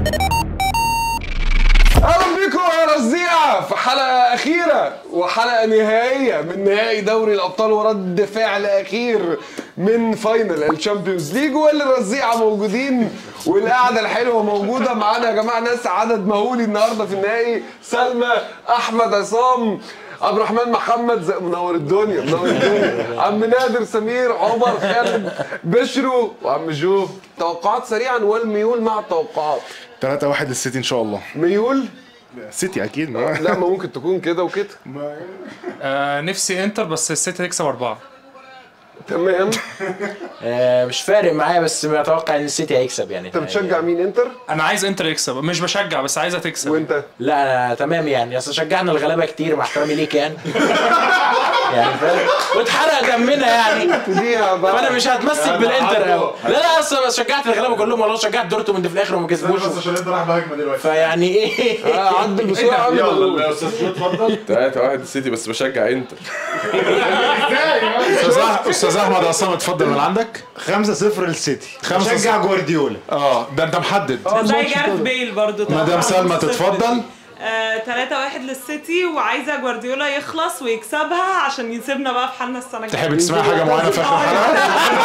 اهلا بيكم يا رزيعه في حلقه اخيره وحلقه نهائيه من نهائي دوري الابطال ورد فعل اخير من فاينل الشامبيونز ليج واللي الرزيعه موجودين والقعده الحلوه موجوده معانا يا جماعه ناس عدد مهولي النهارده في النهائي سلمى احمد عصام عبد الرحمن محمد زي منور الدنيا منور الدنيا عم نادر سمير عمر خالد بشرو وعم جو توقعات سريعا والميول مع التوقعات 3 1 للسيتي ان شاء الله ميول سيتي اكيد ما لا ما ممكن تكون كده وكده آه نفسي انتر بس السيتي تكسب اربعه تمام آه، مش فارق معايا بس اتوقع ان السيتي هيكسب يعني انت بتشجع مين انتر انا عايز انتر يكسب مش بشجع بس عايزها تكسب وانت لا انا تمام يعني اصل شجعنا الغلابه كتير مع احترامي ليك يعني يعني فاهم واتحرق دمنا يعني دي بقى فانا مش هتمسك بالانتر قوي لا لا اصل شجعت الغلابه كلهم والله شجعت دورتموند في الاخر وما كسبوش عشان انت رايح بهجمه دلوقتي فيعني ايه آه، عدل بسرعه قبل ما نقول. يا استاذ شو اتفضل 3 1 السيتي بس بشجع انتر استاذ أح- استاذ احمد عصام اتفضل من عندك 5-0 للسيتي خمسة شجع جوارديولا اه ده انت محدد زي جارث بيل برضو طبعاً. مدام سلمى تتفضل آه، 3 1 للسيتي وعايزه جوارديولا يخلص ويكسبها عشان يسيبنا بقى في حالنا السنه الجايه تحب تسمع حاجه معينه في اخر الحلقه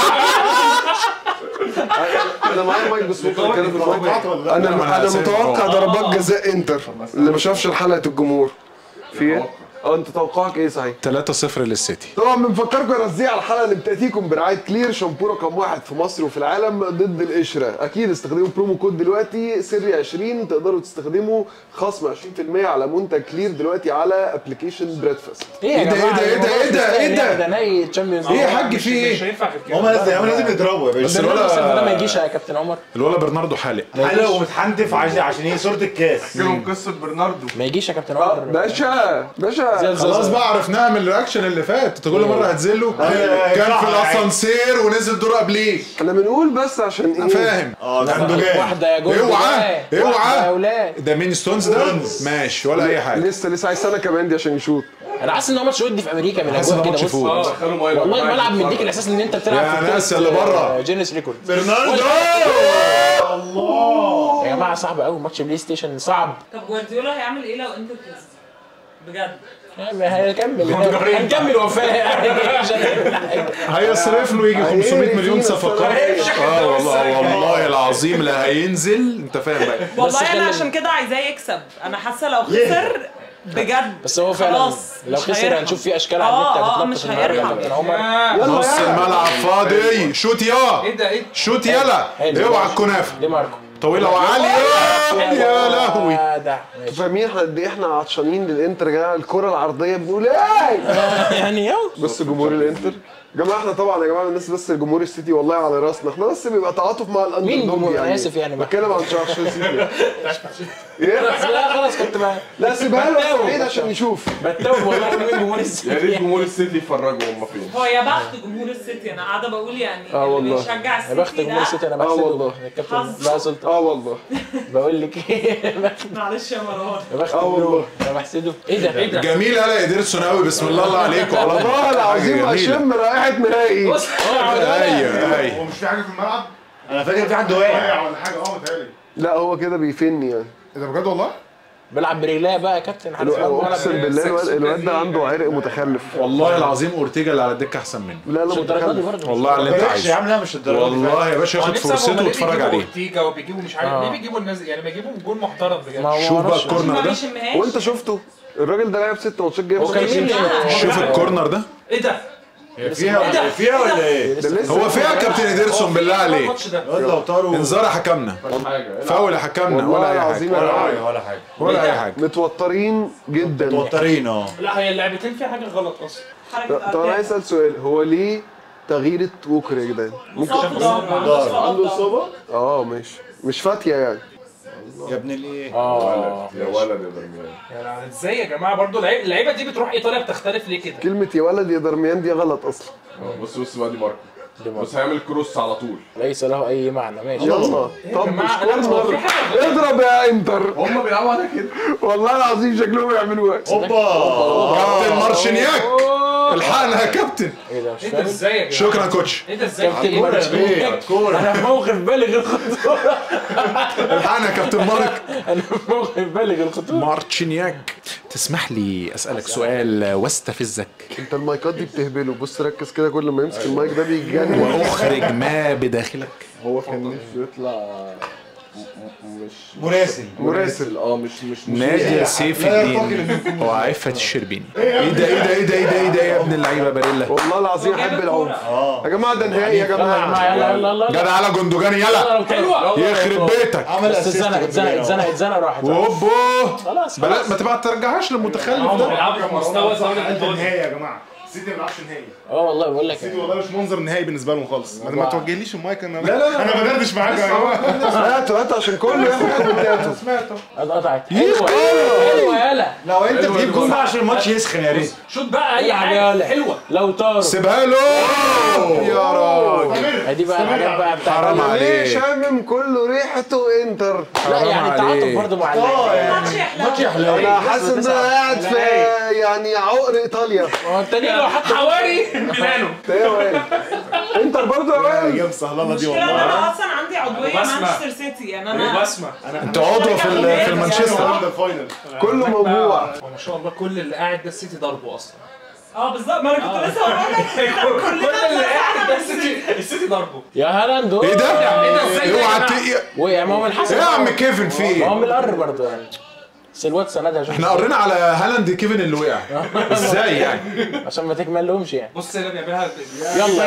انا معايا مايك بس ممكن اتكلم في المايك لا، انا ما أنا انا سامع. متوقع ضربات جزاء انتر اللي ما شافش حلقه الجمهور في ايه؟ اه انت توقعك ايه صحيح؟ 3 0 للسيتي طبعا بنفكركم يا رزيع على الحلقه اللي بتاتيكم برعايه كلير شامبو رقم واحد في مصر وفي العالم ضد القشره اكيد استخدموا برومو كود دلوقتي سري 20 تقدروا تستخدموا خصم 20% على منتج كلير دلوقتي على ابلكيشن بريدفاست ايه يا إيه ده، جماعه إيه ده، إيه ده، إيه ده؟ ده نهائي تشامبيونز ايه يا حاج في مش ايه هينفع غير كده هما لازم هما لازم يضربوا يا بس باشا الولد ده ما الولا يجيش يا كابتن عمر الولا برناردو حالق حلو ومتحنتف عشان عشان ايه صوره الكاس لهم قصه برناردو ما يجيش يا كابتن اه عمر باشا باشا زي خلاص الزلزال. بقى عرفناها من الرياكشن اللي فات انت كل مره هتزله أيوة، كان صح، في الاسانسير ونزل دور قبليك احنا بنقول بس عشان ايه؟ فاهم اه ده عنده جاي واحده يا جول اوعى، واحدة اوعى. يا اولاد ده مين ستونز ده ستونز. ماشي ولا اي حاجه لسه لسه عايز سنه كمان دي عشان يشوط انا حاسس ان هو ماتش ودي في امريكا من حاسس إن الاجواء هو كده ماتش بص فوت. دخلوا ميه والله الملعب مديك الاحساس ان انت بتلعب يا في ناس بطولة، اللي بره. آه، جينيس ريكورد برناردو يا جماعه صعب قوي ماتش بلاي ستيشن صعب طب جوارديولا هيعمل ايه لو انتر كسب بجد يعني هنكمل هنكمل وفاه يعني عشان هيصرف له يجي 500 هيقرف مليون فينا صفقات الصراحة. اه والله والله العظيم لا هينزل انت فاهم بقى والله انا خلي- عشان كده عايزاه يكسب انا حاسه لو خسر بجد بس هو فعلا خلاص لو مش خسر هيرحم. هنشوف في اشكال على آه، النت آه، هتتنطط مش النهارده يا هيرحم. كابتن عمر يلا نص يا الملعب فاضي شوت يا ايه ده ايه شوت يلا حلو. اوعى الكنافه ليه ماركو طويله وعاليه يا لهوي آه، ده ماشي. فاهمين احنا قد ايه احنا عطشانين للانتر يا جماعه الكره العرضيه بنقول ايه يعني يلا بس جمهور الانتر يا جماعه احنا طبعا يا جماعه الناس بس الجمهور السيتي والله على راسنا احنا بس بيبقى تعاطف مع الاندر مين دوج جمهور؟ أنا آسف يعني. بتكلم عن شخص السيتي ايه لا خلاص كنت بقى لا سيبها له بس بعيد عشان نشوف بتوب والله مين جمهور يا ريت السيتي جمهور السيتي يفرجوا هم فين هو يا بخت جمهور السيتي انا قاعده بقول يعني آه اللي والله. بيشجع يا بخت السيتي جمهور السيتي ده انا آه بحسده والله. الكابتن حظ. لا سلطان اه والله بقول لك ايه يا بخت معلش يا مروان يا بخت آه والله. جمهور. انا بحسده ايه ده ايه ده جميل يا ادرسون قوي بسم الله الله عليكم على والله العظيم حاجة جميلة. اشم رائحه نهائي ايوه ايوه ومش في حاجه في الملعب انا فاكر في حد واقع واقع ولا حاجه اه متهيألي لا هو كده بيفني يعني ايه ده بجد والله؟ بيلعب برجليه بقى يا كابتن عارف الو- بيلعب اقسم بالله الواد, الواد ده عنده عرق متخلف والله العظيم اورتيجا اللي على الدكه احسن منه لا لا مش الدرجات دي متخلف برضه والله على اللي انت وحش يا عايزه عم لا مش الدرجه دي والله يا باشا ياخد فرصته واتفرج عليه اورتيجا وبيجيبوا مش عارف آه. ليه بيجيبوا الناس يعني بيجيبوا جول محترم بجد ما هو شوف بقى معرفش. الكورنر ما ده بيشمهاش وانت شفته الراجل ده لعب ست ماتشات جايب هو كان خمسين مين جول. شوف الكورنر ده ايه ده فيها ولا فيها ولا ايه؟ ده لسه هو فيها كابتن ادرسون بالله عليك الماتش ده الواد لو طاروا انذار يا حكمنا حاجه فاول يا حكمنا والله ولا اي العظيم حاجه يا ولا جماعة. حاجه ولا حاجه ولا اي حاجه متوترين جدا متوترين اه لا هي اللعبتين فيها حاجه غلط اصلا حركه طب انا عايز اسال سؤال هو ليه تغيير ووكر يا جدعان ممكن عنده اصابه اه ماشي مش فاتيه يعني يا ابن الايه اه يا ولد يا درميان يعني ازاي يا جماعه برضو اللعيبه اللعيبه دي بتروح ايطاليا بتختلف ليه كده كلمه يا ولد يا درميان دي غلط اصلا آه، بص بص بقى دي ماركو بص هيعمل كروس على طول ليس له اي معنى ماشي يلا طب مش جماعة، لا، هو كورنر في حاجة اضرب يا انتر هم بيلعبوا على كده والله العظيم شكلهم يعملوها اوبا كابتن مارشينياك الحقنا يا كابتن ايه ده مش ايه ده فاهم ازاي يا جماعه شكرا كوتش ايه ده ازاي كابتن كوره مارشينياك. ايه كوره انا في موقف بالغ الخطوره الحقنا يا كابتن مارك انا مخي بالغ الخطوره مارتشينياك تسمح لي اسالك سؤال واستفزك انت المايكات دي بتهبله بص ركز كده كل ما يمسك المايك ده بيتجنن واخرج ما بداخلك هو كان نفسه يطلع م- م- مش مراسل مراسل اه مش مش مش نادي سيف لا الدين وعفة الشربيني ايه ده ايه ده ايه ده ايه ده ايه ده يا ابن اللعيبه باريلا والله العظيم احب العنف يا جماعه ده نهائي يا يلا جماعه يلا يلا يلا جدع على جندوجاني يلا حلوه يخرب بيتك عمل بس اسيست اتزنق اتزنق اتزنق اتزنق راحت اوبو خلاص بلا خلاص ما تبقى ترجعهاش للمتخلف هم ده بيلعبوا في مستوى الدوري ده الايطالي نهائي يا جماعه السيتي ما بيلعبش نهائي اه والله بقول لك السيتي والله مش منظر نهائي بالنسبه لهم خالص ما, ما توجهليش المايك انا لا، لا، لا. انا بدردش معاك يا جماعه هاتوا هاتوا عشان كله ياخد كومنتاته اتقطعت حلوه حلوه يلا لو انت تجيب جول بقى عشان الماتش يسخن يا ريت شوط بقى اي العب حاجه يلا حلوه لو طار سيبها له يا راجل دي بقى الحاجات بقى بتاعت حرام ليه عليك شامم كله ريحته انتر لا حرام يعني التعاطف عليك. برضه مع اه اللعيبه يعني ماتش يحلو انا حاسس ان انا قاعد في يعني عقر ايطاليا هو التاني لو حتى حواري ميلانو انت ايه يا وائل؟ انتر برضه يا وائل ايام سهله دي المشكلة ان والله انا اصلا عندي عضوية بسمع. مانشستر سيتي يعني انا بسمه انت عضو في ال- في المانشستر ده الفاينل كله موضوع ما شاء الله كل اللي قاعد ده السيتي ضربه اصلا اه بالظبط ما انا كنت لسه هقول لك كل اللي قاعد ده السيتي السيتي ضربه يا هالاند ايه ده؟ ايه ده ازاي ده يا اوعى جماعة؟ ت- وقع ما هو من حسن ايه يا عم كيفن في ما هو ايه؟ من القر برضه يعني بس الواد سندها شوف احنا قرينا على هالاند كيفن اللي وقع ازاي يعني؟ عشان ما تكمل لهمش يعني بص هنا بيعملها يلا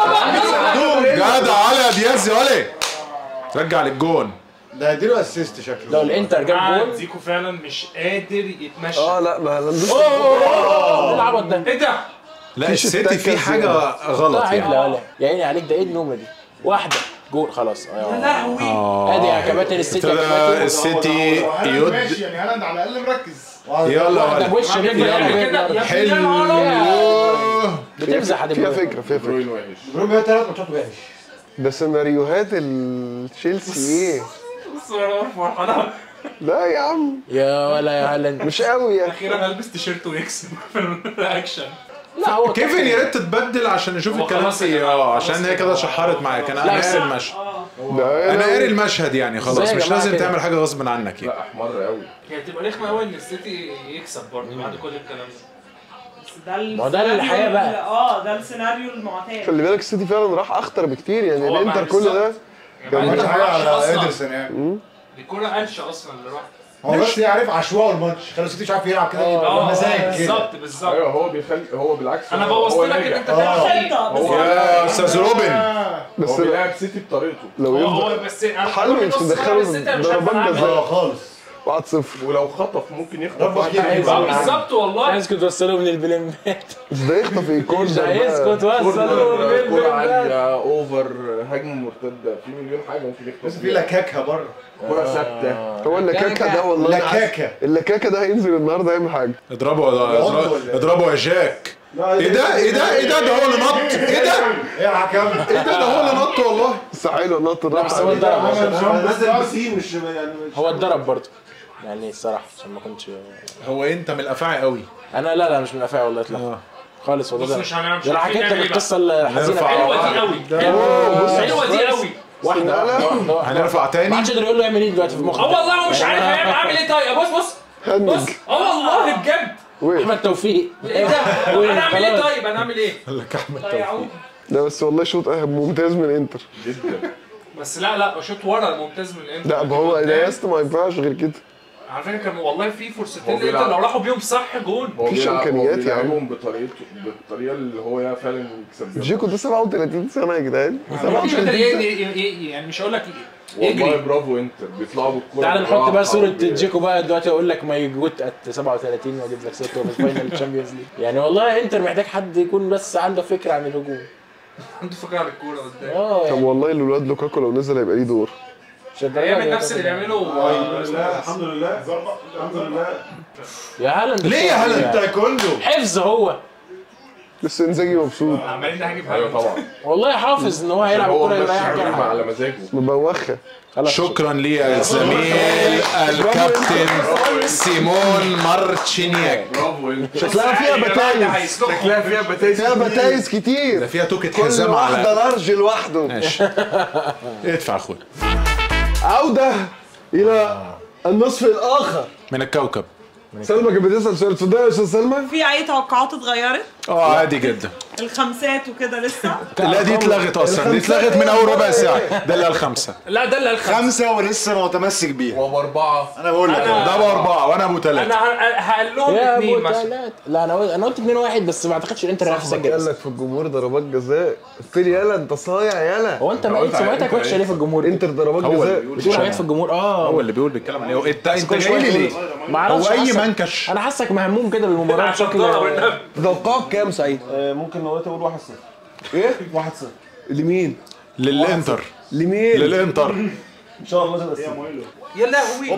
يعني جدع علي دياز يا ولي رجع للجون ده هيديله اسيست شكله لو الانتر جاب جماعة جول زيكو فعلا مش قادر يتمشى اه لا ما هالاندوش اوه العبط ده ايه ده؟ لا السيتي في حاجه لا غلط عيب يعني لا ولا يا عيني عليك ده ايه النومه دي واحده جول خلاص يا اه لهوي ادي يا كباتن السيتي يا ابتدى كباتن السيتي هالاند يد ماشي يعني هالاند على الاقل مركز يلا يا واحده ولي بوش رجل يلا يلا كده بيض. يا حلو ابني يا نهار أبيض. بتمزح يا فيها دي فكره فيها فكره بروين وحش بروم هي ثلاث ماتشات وحش ده سيناريوهات التشيلسي ايه بص انا فرحان لا يا عم يا ولا يا هالاند مش قوي يا اخي اخيرا هلبس تيشيرت ويكسب في الرياكشن لا هو كيفن يا ريت تتبدل عشان نشوف هو الكلام خلاص يا فيه جماعة، اه خلاص عشان يا هي كده جماعة. شحرت معايا كان لا، انا بس- قاري المشهد ده انا قاري انا المشهد يعني خلاص ازاي يا مش جماعة لازم كده؟ تعمل حاجه غصب عنك يعني لا احمر قوي هي تبقى رخمه قوي ان السيتي يكسب برضه بعد كل الكلام ده ده ما هو ده الحياة بقى. اه ده السيناريو المعتاد خلي بالك السيتي فعلا راح اخطر بكتير يعني هو الانتر مع كل ده يعني بعد ماتش ما حاجه راحش على أصلاً. ادرسون يعني دي كوره قلش اصلا اللي راح هو بس يعرف عشوائي الماتش خلى السيتي مش عارف يلعب كده يبقى بمزاج كده بالظبط بالظبط ايوه هو بيخلي هو بالعكس انا هو- بوظت هو لك ان ناجح. انت تعمل حقيقي خطة بس هو يا استاذ روبن هو بس بيلعب سيتي بطريقته لو هو يفضل هو بس انا حلو بقول مش نص تدخله ساعة، بس انت مش عارف ضربات أنا أعمل جزاء. إيه. اه خالص 1-0 ولو خطف ممكن يخطف ربك واحد يبعد. اه بالظبط والله عايزكم توصلوا من البلمبات بس ده يخطف ايه مش كورنر عايزكم بقى. توصلوا من كورة كورة البلمبات عالية اوفر هجمة مرتدة في مليون حاجة ممكن بس يخطف في لكاكها بره كورة ثابتة هو اللكاكا ده والله أنا عارف. لكاكا اللكاكا ده هينزل النهارده يعمل حاجه اضربه يقعد اضربه- ولا إيه؟ اضربه يا جاك ايه ده ايه ده ايه ده ده هو اللي نط ايه ده ايه يا حكم ايه ده ده هو اللي نط والله بس حلو نط الرابع بس هو اتضرب نزل بسين مش يعني مش هو اتضرب برضه يعني الصراحه عشان ما كنتش هو انت من الافاعي قوي انا لا لا مش من الافاعي والله اطلاقا اه خالص والله بص ده مش هنعمل مش ده انا عارفين حكيت لك نعمل إيه القصه الحزينه نرفع- بقى. حلوه دي قوي حلوه دي قوي واحده واحده واحده واحده هنرفع ما تاني حدش يقدر يقول له يعمل ايه دلوقتي في مخه اه والله هو مش عارف هيعمل عامل ايه طيب بص بص بص هنج اه والله بجد وين احمد توفيق ايه ده انا اعمل ايه طيب انا اعمل ايه لك احمد ضيعوه ده بس والله شوط اهم ممتاز من انتر بس لا لا شوط ورا ممتاز من الانتر لا ما هو ده يا اسطى ما ينفعش غير كده على فكره كان والله في فرصتين هو بيلعب. الانتر لو راحوا بيهم صح جون هو مفيش بيلعب- إمكانيات هو يا عم. بيلعبهم بطريقته بالطريقة اللي هو فعلا يكسب بيها جيكو ده 37 سنه يا جدعان ممكن يقدر 37 ي- سنه ي- ي- يعني مش هقول لك والله يجري برافو انتر بيطلعوا بالكورة تعال نحط بقى بالراحة صورة وبي- جيكو بقى دلوقتي اقول لك ماي جوت ات 37 واجيب لك صورته في فاينل الشامبيونز ليج يعني والله انتر محتاج حد يكون بس عنده فكرة عن الهجوم عنده فكره عن الكوره قدام اه طب يعني والله الولاد لوكاكو لو نزل هيبقى ليه دور مش الدرجة هيعمل دي نفس اللي بيعمله الحمد لله الحمد لله يا هالاند ليه يا هالاند؟ تايكوندو حفظ هو بس انزاجي مبسوط عمالين نهاجم ايوه طبعا والله حافظ ان هو هيلعب هو الكورة ماشي يريح الجيم جرحه على مزاجه مبوخه خلاص شكرا لي يا زميل الكابتن سيمون مارتشينياك برافو انتر شكلها فيها بتايز شكلها فيها بتايز فيها بتايز ده كتير فيها توكة كل حزام واحده على لارج لوحده ماشي ادفع يا اخويا عودة إلى النصف الآخر من الكوكب سلمى كانت بتسأل سؤال اتفضلي يا أستاذ سلمى في اي توقعات اتغيرت اه عادي جدا الخمسات وكده لسه لا دي اتلغت اصلا دي اتلغت من اول ربع ساعه ده اللي الخمسه لا ده اللي الخمسة خمسة ولسه متمسك بيها وابو اربعه انا بقول لك أنا- أهو. ده ابو اربعه وانا ابو ثلاثه انا ه- هقول لهم يا اثنين ابو مثلا تلات لا انا قلت انا قلت 2 1 بس ما اعتقدش الانتر هيعرف يسجل قال لك في الجمهور ضربات جزاء فين يلا أنت صايع يلا هو انت بقيت سمعتك وحشه ليه في الجمهور انتر ضربات هو اللي جزاء بيقول بتقول حاجات في الجمهور اه هو اللي بيقول بيتكلم عليه انت انت كل جاي شوية لي تقول- ليه؟ ما اعرفش هو اي حاسك- منكش انا حاسك مهموم كده بالمباراه عشان بشكل ضرب النبي توقعك كام سعيد؟ ممكن نقول تقول 1-0 إيه؟ 1-0 لمين؟ للانتر لمين؟ للانتر ان شاء الله تبقى السنة يا لهوي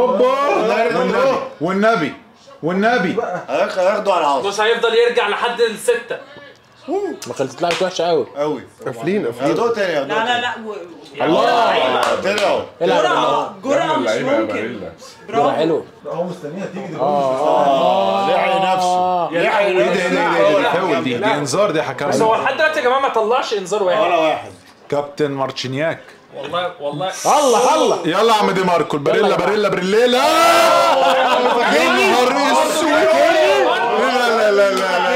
والنبي والنبي والنبي هياخ- هياخدوا على العصر بص هيفضل يرجع لحد الستة ما خلت طلعت وحشه قوي قوي قافلين قافلين هياخدوا تاني لا هياخدوا لا تاني لا و- الله طلعوا العب جرأة جرأة مش اللعيبه يا ممكن باريلا جرأة برافو حلو هو مستنيها تيجي دي اه لحق نفسه لحق ايه ده ايه ده ايه ده نفسه دي فاول دي دي انذار دي بس حكم هو لحد دلوقتي يا جماعة ما طلعش انذار ولا واحد واحد كابتن مارتشينياك والله والله الله الله يلا يا عم دي ماركو الباريلا باريلا بريلا يا نهار اسود لا لا لا لا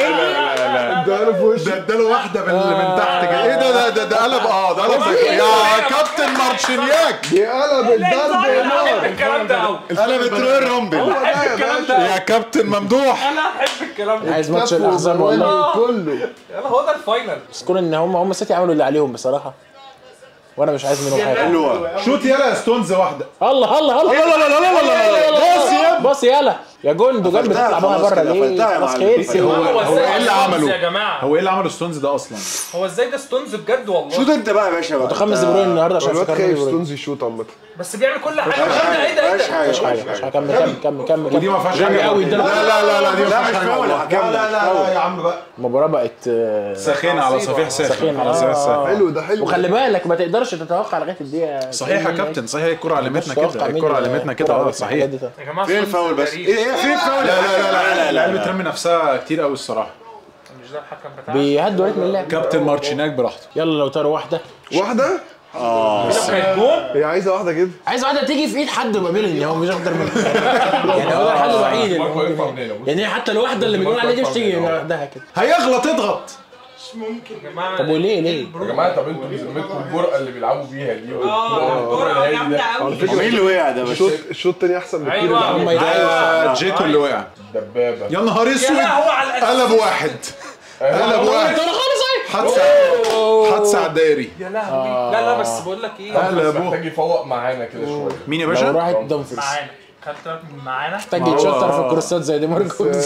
لا ده في وشك ده اداله واحده من من تحت كده ايه ده ده ده ده قلب اه ده قلب يا كابتن مارتشينياك دي قلب الضرب يا انا بحب نار الكلام ده قوي قلبت رويال رامبل بحب الكلام ده يا كابتن ممدوح انا احب الكلام ده عايز ماتش الاحزان والله كله يلا هو ده الفاينل بس كون ان هم هم سيتي عملوا اللي عليهم بصراحه وانا مش عايز منهم حاجه حلوه شوت يلا يا ستونز واحده الله الله الله لا لا لا لا لا لا بص يا بص يلا يا جندو جنب قفلتها تطلع بقى خلاص بره كده، ليه قفلتها يا خلاص معلم. خلص هو هو هو ازاي ايه اللي ده ستونز عمله يا جماعة هو ايه اللي عمله ستونز ده اصلا هو ازاي ده ستونز بجد والله شوت انت بقى يا باشا بقى متخمس دي بروين النهارده عشان الواد فكرني خايف دي بروين ستونز يشوط عامة بس بيعمل كل حاجة ايه ده ايه مفيهاش ده حاجه مش حاجه مش حاجه كمل كمل كمل كمل ودي ما فيهاش جامد حاجه قوي لا ده لا لا لا دي ما لا مش فيهاش حاجه فاول والله. هكمل لا لا لا يا عم بقى المباراه بقت آه، ساخنه على صفيح ساخن سخينة. على صفيح ساخن حلو ده حلو وخلي بالك ما تقدرش تتوقع لغايه الدقيقه صحيح يا كابتن صحيح الكرة علمتنا كده الكرة علمتنا كده اه صحيح يا جماعة فين ستونز الفاول بس تاريخ. ايه ايه فين الفاول لا لا لا لا العيال بترمي نفسها كتير قوي الصراحه مش ده الحكم بتاعنا بيهدوا رتم اللعب كابتن مارتشيناك براحته يلا لو طاروا واحده واحدة كانت جون هي عايزة واحدة كده عايز واحده تيجي في ايد حد يبقى بيلين هو مش اكتر من يعني هو ده الحل الوحيد اللي ماركو ممكن يرفع يعمل. منين يعني حتى الواحده اللي بنقول عليها دي مش تيجي لوحدها كده هيغلط اضغط يا جماعة طب وليه ليه؟ يا جماعه طب انتوا بذمتكم الجرأه اللي بيلعبوا بيها دي اه جرأة جامدة قوي مين اللي وقع ده بس الشوط الشوط التاني أحسن بكتير ايوه هم ده جيكو اللي وقع دبابه يا نهار يا اسود لهوي على الأساس. قلب واحد قلب واحد حادثه حادثه على الدائري يا لهوي لا لا بس بقول لك ايه قلب محتاج يفوق معانا كده شويه مين يا لو باشا؟ راحت دمفرز معانا خدت بالك من معانا محتاج ما هو- يتشطر في الكروسات زي دي ماركوز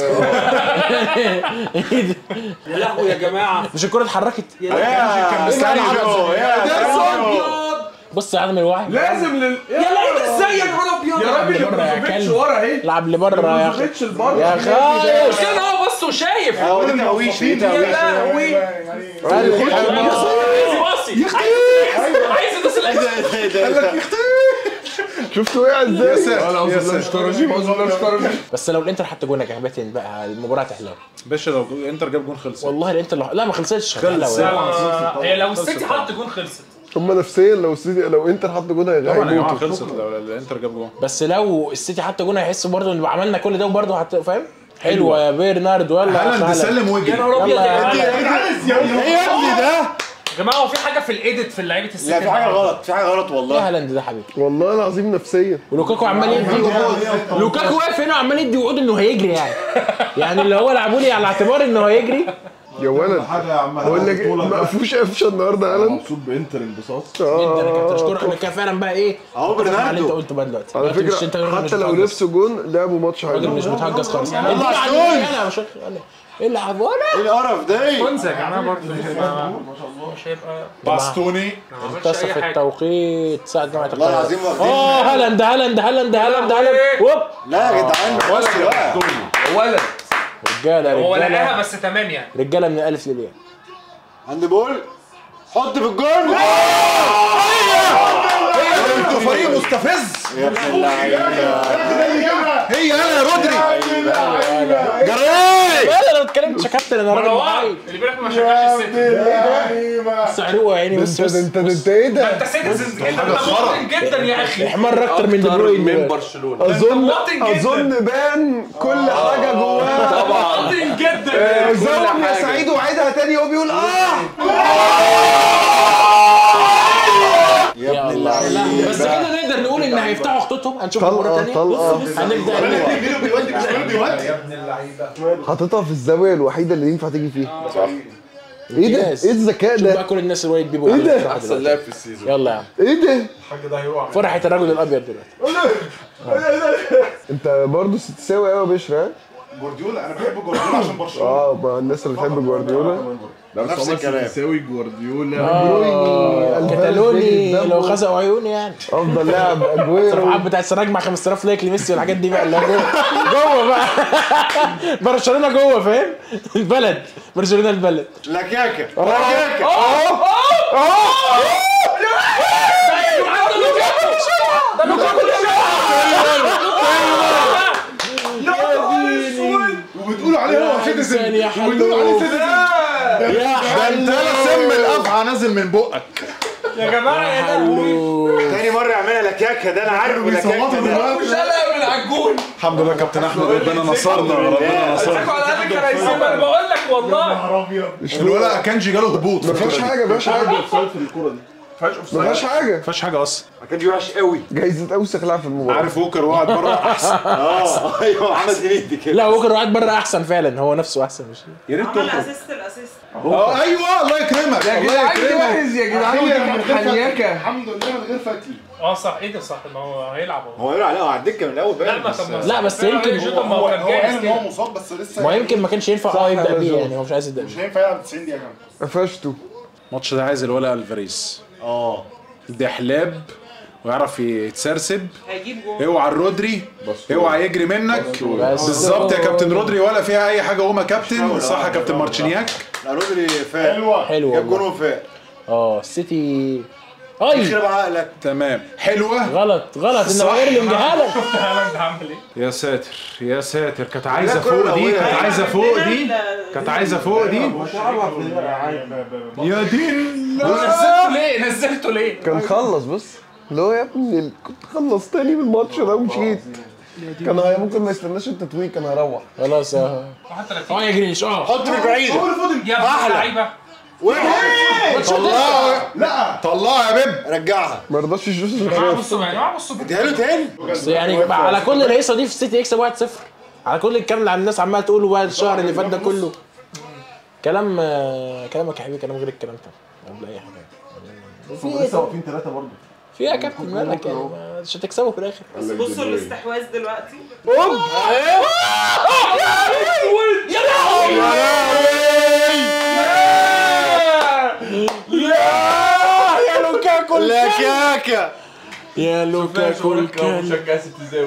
يا لهوي يا جماعه مش الكره اتحركت يا سانيو يا سانيو بص يا عدم الوعي لازم لل يا لا ده ازاي يا نهار ابيض يا راجل بره يا ما كلب. ورا اهي العب لبره يا اخي خدش البر يا خايف كده هو بص وشايف يا هو دي تهويش دي تهويش لهوي باصي عايز عايز يدوس الأجزاء. شفت وقع ازاي؟ يا ساتر انا يا اعوذ بالله مش ساتر ترجيم اعوذ بالله مش ترجيم بس لو الانتر حط جون يا كهبتين بقى المباراه هتحلو باشا لو انتر جاب جون خلص والله الانتر لو... لا ما خلصتش هتحلو خلص. يعني. آه، هي لو السيتي حط جون خلصت هم نفسيا لو سيدي لو انتر حط جون طبعا يا جماعه هيموتوا خلصت لو الانتر جاب جون بس لو السيتي حط جون هيحس برضه ان عملنا كل ده وبرضه هت... فاهم حلوه يا برنارد يلا يا هالاند هالاند. سلم يا وجري نهار ابيض يلا يا يا جماعه ايه يا ابني ده؟ يا جماعه هو في حاجه في الايديت في لعيبه السيتي لا في حاجه النهاردة. غلط في حاجه غلط يا والله هالاند ده حبيبي والله العظيم نفسيا ولوكاكو عمال يدي لوكاكو واقف هنا وعمال يدي وعود انه هيجري يعني يعني اللي هو لعبوا لي على اعتبار انه هيجري يا ولد حاجه يا عم بقول لك إيه، مقفوش قفشه النهارده هالاند مبسوط بانتر انبساط جدا يا كابتن اشكرك انك فعلا بقى ايه اهو أتفق مع اللي انت برناردو قلته بقى دلوقتي على دلوقتي مش انت فكره راجل مش حتى لو بتهجس. نفسه جون لعبوا ماتش راجل حلو مش بتهجس خالص يلا اديله على ستونز. اليمين، يلا مش ايه اللي عبوا ايه القرف ده؟ ستونز يا جماعه برضه مش هيبقى باستوني ما عملش منتصف اي حاجه التوقيت ساعة جماعة والله القاهرة العظيم واخدين اه هالاند هالاند هالاند هالاند هالاند هوب لا يا جدعان بص بقى ولد رجالة هو لقاها رجالة بس تمام يعني رجالة من الألف للياء عند بول حط في الجول انتوا فريق مستفز يا ابن اللعيبه هي انا يا رودري جري لا لا لو اتكلمت يا كابتن انا راجل مروان معايد اللي بيقول لك ما شجعش السيتي سعروه يا عيني انت بس ده بس انت ده انت ايه ده انت سيتيزنز جدا انت مواطن جدا يا اخي احمر اكتر من دي اكتر بروين من دلوقتي. برشلونه اظن مواطن جدا. اظن بان كل حاجه جواه مواطن جدا آه، زوم يا سعيد وعيدها تاني وهو بيقول اه يا الله بس كده نقدر نقول ان هيفتحوا خطوطهم هنشوف مره طلقه ثانيه طلقه هنبدا نلعب. ميلو بيودي مش ميلو بيودي حاططها في الزاويه الوحيده اللي ينفع تيجي فيها ايه ده؟ امتياز. ايه الذكاء شوف بقى ده؟ كل الناس اللي بيبو إيه ده؟ فرحة احسن دلوقتي. لاعب في السيزون يلا يا عم ايه ده؟ فرحة الرجل الابيض دلوقتي انت برضه تساوي قوي يا بشرى ها؟ جوارديولا انا بحب جوارديولا عشان برشلونه اه ما الناس اللي بتحب جوارديولا نفس الكلام تساوي جوارديولا اه الفارس كتالوني بيجي لو قدامه. خزقوا عيوني يعني افضل لاعب اجويرو الصفحات بتاعت سراج مع 5000 لايك لميسي والحاجات دي بقى اللي هو جوه جوه بقى برشلونه جوه فاهم البلد برشلونه البلد لاكاكا وبتقولوا عليه هو سيتيزن إنسان يا وبتقولوا عليه حلو. سيتيزن يا ده انت لا سم الافعى نازل من بقك يا جماعه يا لهوي تاني مرة يعملها لاكاكا ده انا عارف لاكاكا ده مش قلق من العجون الحمد لله كابتن احمد ربنا نصرنا ربنا نصرنا ضحكوا على قلبك يا ريس انا بقول لك والله الولد كانجي جاله هبوط ما فيهاش حاجه ما فيهاش حاجه اوفسايد في الكوره دي ما فيهاش حاجه ما فيهاش حاجه اصلا ما كانش وحش قوي جايزه اوسخ لاعب في المباراه عارف ووكر وقعد بره احسن اه ايوه عمل هنيدي كده لا وكر قاعد بره احسن فعلا هو نفسه احسن مش يا ريت عمل تخرج اسيست الاسيست اه ايوه الله يكرمك الله يكرمك يا جدعان من غير فتحي. حنيكه الحمد لله من غير فتحي اه صح ايه ده صح ما هو هيلعب اهو هو قالوا عليه على الدكه من الاول لا بقى ما بس طب لا، بس يمكن هو ما هو كان هو جاهز قال ان هو كده مصاب بس لسه ما يمكن ما كانش ينفع اه يبدا يا بيه زوز. يعني هو مش عايز يبدا مش بيه هينفع يلعب 90 دقيقه كمان قفشته الماتش ده عايز الولا الفاريز اه ده حلاب ويعرف يتسرسب هيجيب جول اوعى الرودري اوعى يجري منك بس بالظبط يا كابتن رودري ولا فيها اي حاجه هما كابتن صح يا كابتن مارتشينياك لا رودري فاق حلوه حلو جاب جون والله وفاق اه السيتي اي يخرب عقلك تمام حلوه غلط غلط ان صح. غير اللي مجهلك شفت هالاند عامل ايه يا ساتر يا ساتر كانت عايزه لا، كل فوق دي الأولى. كانت عايزه فوق دي كانت عايزه فوق دي يا دين نزلته ليه نزلته ليه كان خلص بص اللي هو يا ابني ال- كنت خلص تاني من الماتش ده ومشيت كان هي ممكن ما يستناش التتويج كان هيروح خلاص اه حتى اه يجريش اه حط من بعيده يا ابن اللعيبه طلعها لا طلعها يا بيب رجعها ما رضاش يشوف معاه الخير بصوا يعني معاه بصوا اديها له تاني بس يعني على كل الهيصه دي في السيتي يكسب 1-0 على كل الكلام اللي الناس عماله تقوله بقى الشهر اللي فات ده كله كلام آه، كلامك يا حبيبي كلام غير الكلام ده قبل اي حاجه لسه واقفين ثلاثه برضه في إيه يا كابتن مالك يعني ما- مش هتكسبوا في الاخر بس بصوا الاستحواذ دلوقتي يا لوكاكو لاكاكا يا لوكاكو الكلب مشجع ست زاوي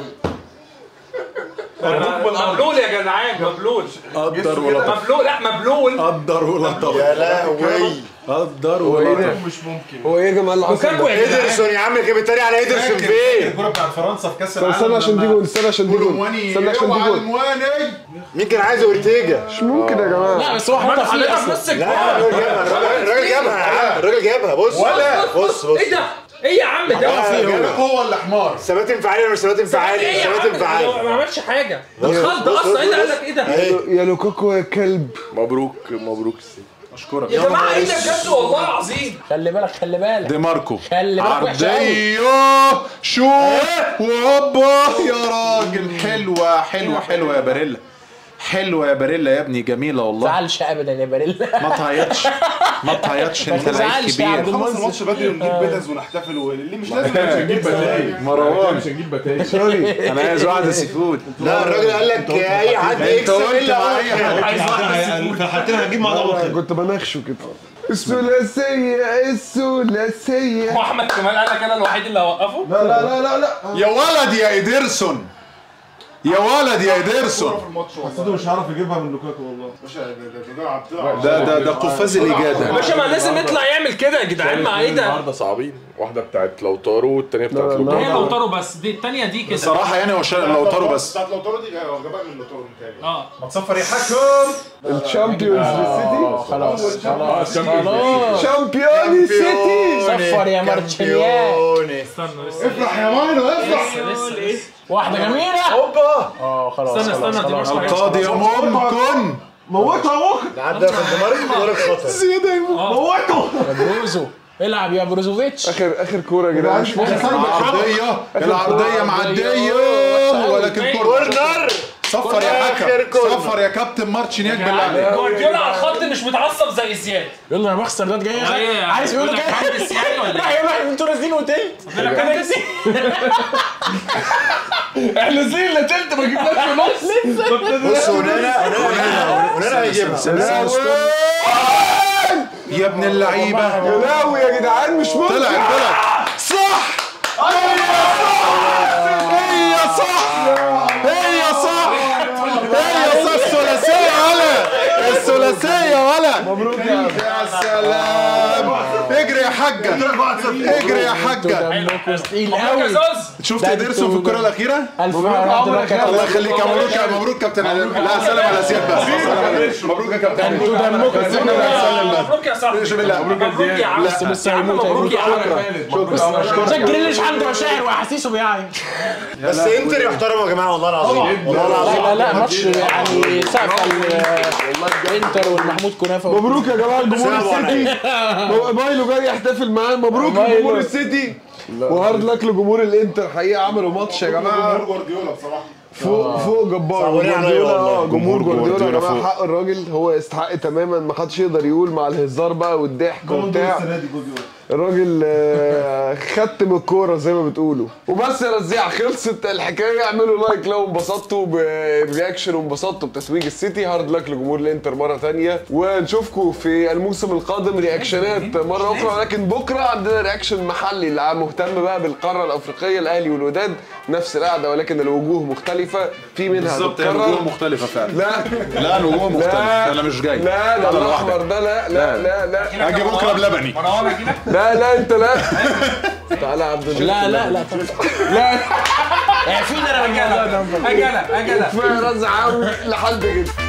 مبلول يا جدعان مبلول قدر ولطف مبلول لا مبلول قدر ولطف يا لهوي قدر هو ايه ولطف ده؟ مش ممكن هو ايه يا جماعه اللي حصل ده؟ ايدرسون يا عم كان بيتريق على ايدرسون فين الكوره بتاعت فرنسا في كاس طب العالم استنى عشان دي لما جول استنى عشان دي جول كولومواني استنى عشان دي اوعى جول المواني مين كان عايز اورتيجا مش ممكن يا جماعه لا بس هو حاططها فيه حضرتك اصلا نص لا الجول الراجل جابها الراجل جابها يا عم الراجل جابها بص ولا بص بص ايه ده؟ ايه يا عم ده؟ آه، جابها. هو اللي حمار ثبات انفعالي ولا مش ثبات ايه انفعالي يا ثبات عم ده؟ انفعالي ما عملش حاجه ده بص، الخلط بص، اصلا ايه ده بص. قال لك ايه ده؟ اهي يا لوكاكو يا كلب مبروك مبروك السيتي اشكرك يا جماعه ايه ده بجد والله العظيم خلي بالك خلي بالك دي ماركو خلي بالك وحشه قوي عرضية شوف وهوبا يا راجل حلوة حلوة حلوة يا باريلا حلوة يا باريلا يا ابني جميلة ما والله تزعلش ابدا يا باريلا ما تعيطش ما تعيطش انت لعيب تزعلش يا عبد كبير خلص الماتش بدري ونجيب بدز ونحتفل واللي مش لازم مش هنجيب بتايج مروان. مش هنجيب بتايج سوري انا عايز واحدة سي فود لا الراجل قال لك اي حد انت يكسب قلت الا مع اي واحد حد عايز واحده في الحالتين هنجيب مع بعض أنا كنت بنخشه كده الثلاثية الثلاثية هو احمد كمال قال لك انا الوحيد اللي هوقفه لا لا لا لا لا يا ولد يا ايدرسون يا ولد يا ادرسون في الماتش والله حسيته مش هعرف يجيبها من لوكاكو والله باشا ده- ده- ده- ده- ده ده ده قفاز الاجاده باشا ما لازم يطلع يعمل كده يا جدعان ما ايه ده النهارده صعبين واحده بتاعت لوتارو والتانيه بتاعت هي لوكاكو لوتارو بس دي الثانيه دي كده الصراحه يعني هو شال لوتارو بس بتاعت لوتارو دي غباء من لوتارو متهيألي اه ما تصفر يا حكم الشامبيونز للسيتي خلاص خلاص خلاص شامبيوني السيتي صفر يا مارتشيليان استنى لسه افرح يا مايلو افرح لسه لسه واحده جميله هوبا اه خلاص استنى خلاص استنى دي مش خلاص حاجة. القاضي يا ممكن موتها ممكن عدى في الدمارك الدمارك خطر زياده يا ممكن موته يا بروزو العب يا بروزوفيتش اخر اخر كوره يا جدعان مش ممكن العرضيه العرضيه معديه ولكن كورنر صفر يا حكم صفر يا كابتن مارتشينياك بالله عليك جوارديولا على الخط مش متعصب زي زياد يلا انا بخسر ده جاي ايه عايز يقول لك كده حارس يعني ولا راح يقول لك انتوا نازلين وتلت ايه؟ احنا زينا تلت ما جبناش في نص بص ونانا ونانا ونانا هيجيبها يا ابن اللعيبه يا لهوي يا جدعان مش ممكن طلع طلع صح هي صح هي صح هي صح الثلاثيه ولا الثلاثيه ولا مبروك يا عم يا سلام اجري يا حاجه اجري يا حاجه دمكم تقيل مبروك يا قوي زوز شفت ادرسون في الكره الاخيره الف عمرك مبروك يا الله يخليك يا مبروك يا مبروك كابتن لا سلام على زياد بس سلام على مبروك يا كابتن انتوا دمكم بس احنا اللي هنسلم بس مبروك يا صاحبي ايش بالله مبروك يا عم لسه لسه يا عم هيموت مبروك يا هيموت عم بكره زي جريليش عنده مشاعر واحاسيسه بيعيط بس انتر يحترموا يا جماعه والله العظيم والله العظيم لا لا ماتش يعني سقف الانتر والمحمود كنافه مبروك يا جماعه جمهور سلام السيتي مايلو جاي يحتفل معاه مبروك مايلو. لجمهور السيتي وهارد لك لجمهور الانتر حقيقه عملوا ماتش يا جماعه جمهور جوارديولا بصراحه فوق فوق جبار صعبانين عليا جوارديولا والله. اه جمهور جمهور جوارديولا يا جوارديولا جماعه فوق. حق الراجل هو يستحق تماما ما حدش يقدر يقول مع الهزار بقى والضحك جول دول وبتاع السنه دي جول دول الراجل آه، ختم الكوره زي ما بتقولوا وبس يا رزيع خلصت الحكايه اعملوا لايك لو انبسطتوا برياكشن وانبسطتوا بتتويج السيتي هارد لك لجمهور الانتر مره تانية ونشوفكم في الموسم القادم رياكشنات مره اخرى ولكن بكره عندنا رياكشن محلي اللي مهتم بقى بالقاره الافريقيه الاهلي والوداد نفس القعده ولكن الوجوه مختلفه في منها بالظبط هي هتتكرر. نجوم مختلفه فعلا لا لا نجوم لا مختلفه انا مش جاي لا لا أنا الاحمر لوحدك. ده لا لا لا لا هاجي بكره بلبني مروان اجي لك لا لا انت لا تعالى يا عبد الجليل لا لا لا لا اعفيني انا من الموضوع ده اجي لك اجي لك كفايه رزع عاوي لحد كده